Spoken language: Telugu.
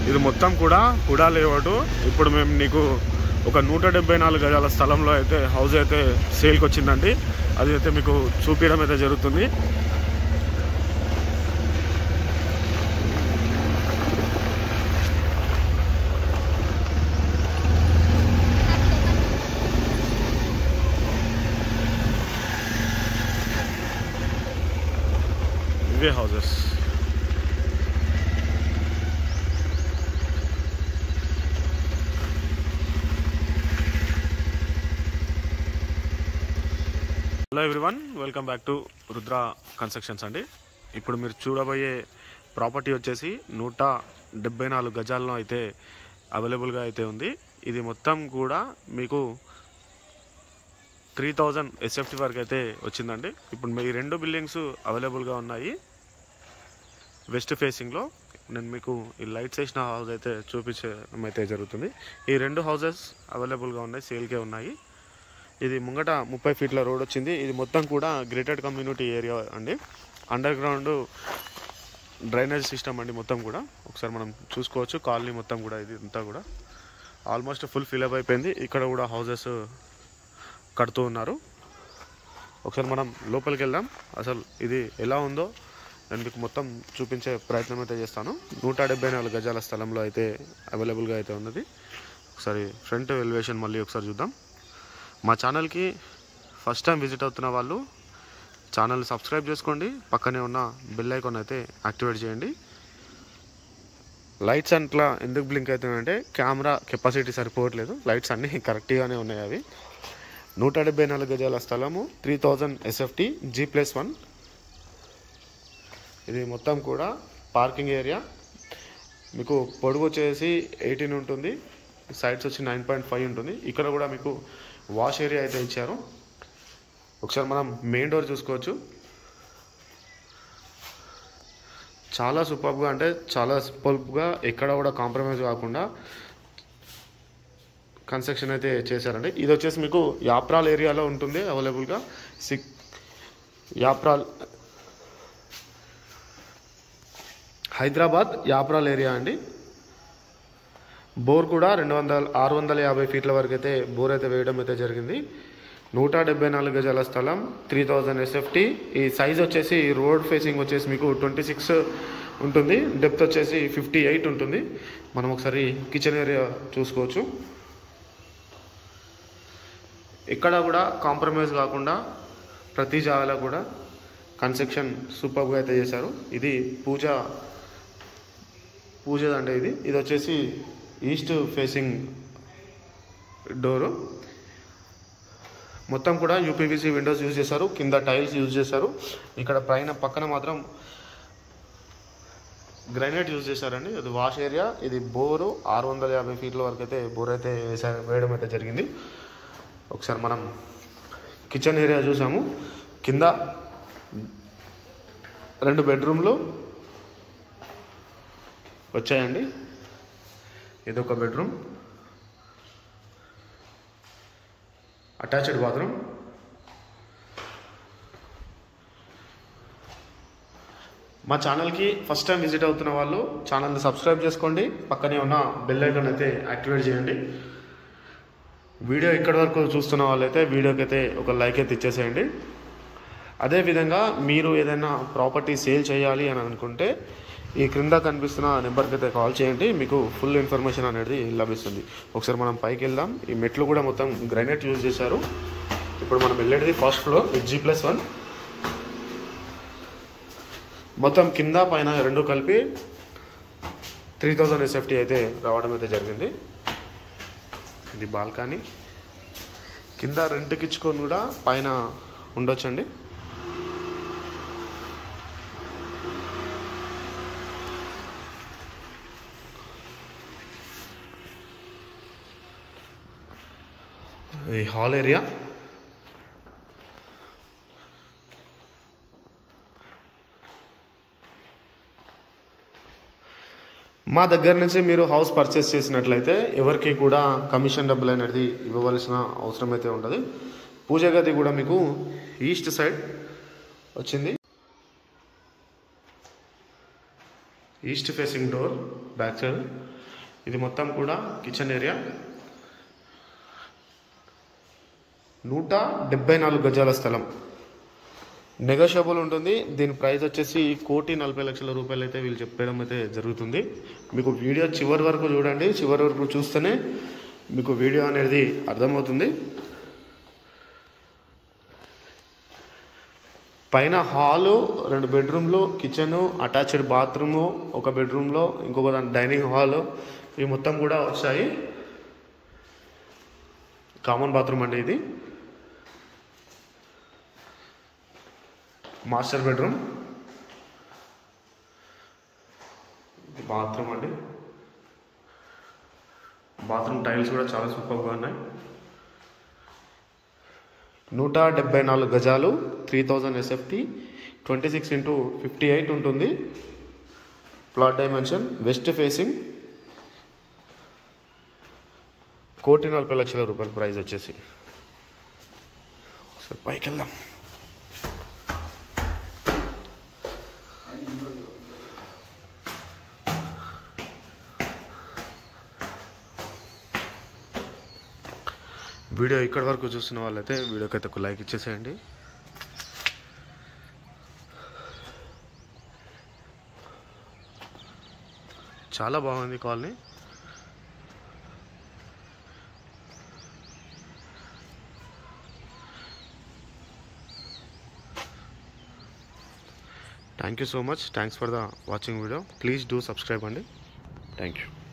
ఇది మొత్తం కూడా కూడా లేఅవుట్ ఇప్పుడు మేము నీకు ఒక నూట డెబ్బై నాలుగు గజాల స్థలంలో అయితే హౌస్ అయితే సేల్కి వచ్చిందండి అది అయితే మీకు చూపించడం అయితే జరుగుతుంది ఇవే houses hello everyone welcome back to Rudra constructions అండి ఇప్పుడు మీరు చూడబోయే ప్రాపర్టీ వచ్చేసి నూట డెబ్బై నాలుగు గజాల్లో అయితే అవైలబుల్గా అయితే ఉంది ఇది మొత్తం కూడా మీకు త్రీ థౌజండ్ ఎస్ఎఫ్టీ వరకు అయితే వచ్చిందండి ఇప్పుడు మీ రెండు బిల్డింగ్స్ అవైలబుల్గా ఉన్నాయి వెస్ట్ ఫేసింగ్లో నేను మీకు ఈ లైట్స్ వేసిన హౌస్ అయితే చూపించడం అయితే జరుగుతుంది ఈ రెండు హౌసెస్ అవైలబుల్గా ఉన్నాయి సేల్కే ఉన్నాయి ఇది ముంగట ముప్పై ఫీట్ల రోడ్ వచ్చింది ఇది మొత్తం కూడా గ్రేటెడ్ కమ్యూనిటీ ఏరియా అండి అండర్ గ్రౌండ్ డ్రైనేజ్ సిస్టమ్ అండి మొత్తం కూడా ఒకసారి మనం చూసుకోవచ్చు కాలనీ మొత్తం కూడా ఇది అంతా కూడా ఆల్మోస్ట్ ఫుల్ ఫిల్అప్ అయిపోయింది ఇక్కడ కూడా హౌసెస్ కడుతూ ఉన్నారు ఒకసారి మనం లోపలికి వెళ్దాం అసలు ఇది ఎలా ఉందో నేను మీకు మొత్తం చూపించే ప్రయత్నం అయితే చేస్తాను నూట డెబ్బై నాలుగు గజాల స్థలంలో అయితే అవైలబుల్గా అయితే ఉన్నది ఒకసారి ఫ్రంట్ ఎలివేషన్ మళ్ళీ ఒకసారి చూద్దాం మా ఛానల్కి ఫస్ట్ టైం విజిట్ అవుతున్న వాళ్ళు ఛానల్ సబ్స్క్రైబ్ చేసుకోండి పక్కనే ఉన్న బెల్ ఐకాన్ అయితే యాక్టివేట్ చేయండి లైట్స్ అట్లా ఎందుకు బ్లింక్ అవుతున్నాయంటే కెమెరా కెపాసిటీ సరిపోవట్లేదు లైట్స్ అన్నీ కరెక్ట్గానే ఉన్నాయి అవి నూట డెబ్బై నాలుగు గజాల స్థలము three thousand SFT G plus one ఇది మొత్తం కూడా పార్కింగ్ ఏరియా మీకు పొడుగు వచ్చేసి ఎయిటీన్ ఉంటుంది సైడ్స్ వచ్చి నైన్ పాయింట్ ఫైవ్ ఉంటుంది ఇక్కడ కూడా మీకు వాష్ ఏరియా అయితే ఇచ్చారు ఒకసారి మనం మెయిన్ డోర్ చూసుకోవచ్చు చాలా సూపర్గా అంటే చాలా సూపర్గా ఎక్కడ కూడా కాంప్రమైజ్ కాకుండా కన్స్ట్రక్షన్ అయితే చేశారండి ఇది వచ్చేసి మీకు యాప్రాల్ ఏరియాలో ఉంటుంది అవైలబుల్గా సిక్ యాప్రాల్ హైదరాబాద్ యాప్రాల్ ఏరియా అండి బోర్ కూడా రెండు వందల ఆరు వందల యాభై ఫీట్ల వరకు అయితే బోర్ అయితే వేయడం అయితే జరిగింది నూట డెబ్బై నాలుగు గజాల స్థలం త్రీ థౌజండ్ ఎస్ఎఫ్టీ ఈ సైజ్ వచ్చేసి రోడ్ ఫేసింగ్ వచ్చేసి మీకు ట్వంటీ సిక్స్ ఉంటుంది డెప్త్ వచ్చేసి ఫిఫ్టీ ఎయిట్ ఉంటుంది మనం ఒకసారి కిచెన్ ఏరియా చూసుకోవచ్చు ఎక్కడ కూడా కాంప్రమైజ్ కాకుండా ప్రతి జాగాలో కూడా కన్స్ట్రక్షన్ సూపర్గా అయితే చేశారు ఇది పూజ పూజదండి ఇది ఇది వచ్చేసి ఈస్ట్ ఫేసింగ్ డోరు మొత్తం కూడా యూపీవీసీ విండోస్ యూజ్ చేశారు కింద టైల్స్ యూజ్ చేశారు ఇక్కడ పైన పక్కన మాత్రం గ్రైనేట్ యూజ్ చేశారండి ఇది వాష్ ఏరియా ఇది బోరు ఆరు వందల యాభై ఫీట్ల వరకు అయితే బోర్ అయితే వేసా- వేయడం అయితే జరిగింది ఒకసారి మనం కిచెన్ ఏరియా చూసాము కింద రెండు బెడ్రూమ్లు వచ్చాయండి ఇది ఒక బెడ్రూమ్ అటాచ్డ్ బాత్రూమ్ మా ఛానల్కి ఫస్ట్ టైం విజిట్ అవుతున్న వాళ్ళు ఛానల్ని సబ్స్క్రైబ్ చేసుకోండి పక్కనే ఉన్న బెల్ ఐకాన్ అయితే యాక్టివేట్ చేయండి వీడియో ఇక్కడి వరకు చూస్తున్న వాళ్ళైతే వీడియోకి అయితే ఒక లైక్ అయితే ఇచ్చేసేయండి అదేవిధంగా మీరు ఏదైనా ప్రాపర్టీ సేల్ చేయాలి అని అనుకుంటే ఈ క్రింద కనిపిస్తున్న నెంబర్కి అయితే కాల్ చేయండి మీకు ఫుల్ ఇన్ఫర్మేషన్ అనేది లభిస్తుంది ఒకసారి మనం పైకి వెళ్దాం ఈ మెట్లు కూడా మొత్తం గ్రైనేట్ యూజ్ చేశారు ఇప్పుడు మనం వెళ్ళేది first floor G plus one మొత్తం కింద పైన రెండు కలిపి త్రీ థౌజండ్ ఎస్ఎఫ్టీ అయితే రావడం అయితే జరిగింది ఇది బాల్కనీ కింద రెంట్కి ఇచ్చుకొని కూడా పైన ఉండొచ్చండి ఈ హాల్ ఏరియా మా దగ్గర నుంచి మీరు హౌస్ పర్చేస్ చేసినట్లయితే ఎవరికి కూడా కమిషన్ డబ్బులు అనేది ఇవ్వవలసిన అవసరం అయితే ఉండదు పూజ గది కూడా మీకు ఈస్ట్ సైడ్ వచ్చింది east facing door back side ఇది మొత్తం కూడా కిచెన్ ఏరియా నూట డెబ్బై నాలుగు గజాల స్థలం నెగోషియబుల్ ఉంటుంది దీని ప్రైస్ వచ్చేసి కోటి నలభై లక్షల రూపాయలు అయితే వీళ్ళు చెప్పడం అయితే జరుగుతుంది మీకు వీడియో చివరి వరకు చూడండి చివరి వరకు చూస్తేనే మీకు వీడియో అనేది అర్థమవుతుంది పైన హాలు రెండు బెడ్రూమ్లు కిచెను అటాచ్డ్ బాత్రూము ఒక బెడ్రూమ్లో ఇంకొక దాని డైనింగ్ హాలు ఇవి మొత్తం కూడా వచ్చాయి కామన్ బాత్రూమ్ అండి ఇది మాస్టర్ బెడ్రూమ్ ఇది బాత్రూమ్ అండి బాత్రూమ్ టైల్స్ కూడా చాలా సూపర్గా ఉన్నాయి నూట డెబ్బై నాలుగు గజాలు three thousand SFT twenty six into fifty eight ఉంటుంది ప్లాట్ డైమెన్షన్ వెస్ట్ ఫేసింగ్ కోటి నలభై లక్షల రూపాయల ప్రైస్ వచ్చేసి సరే పైకి వెళ్దాం వీడియో ఇక్కడి వరకు చూస్తున్న వాళ్ళైతే వీడియోకి అయితే ఒక లైక్ ఇచ్చేసేయండి చాలా బాగుంది colony thank you so much thanks for the watching video please do subscribe అండి థ్యాంక్ యూ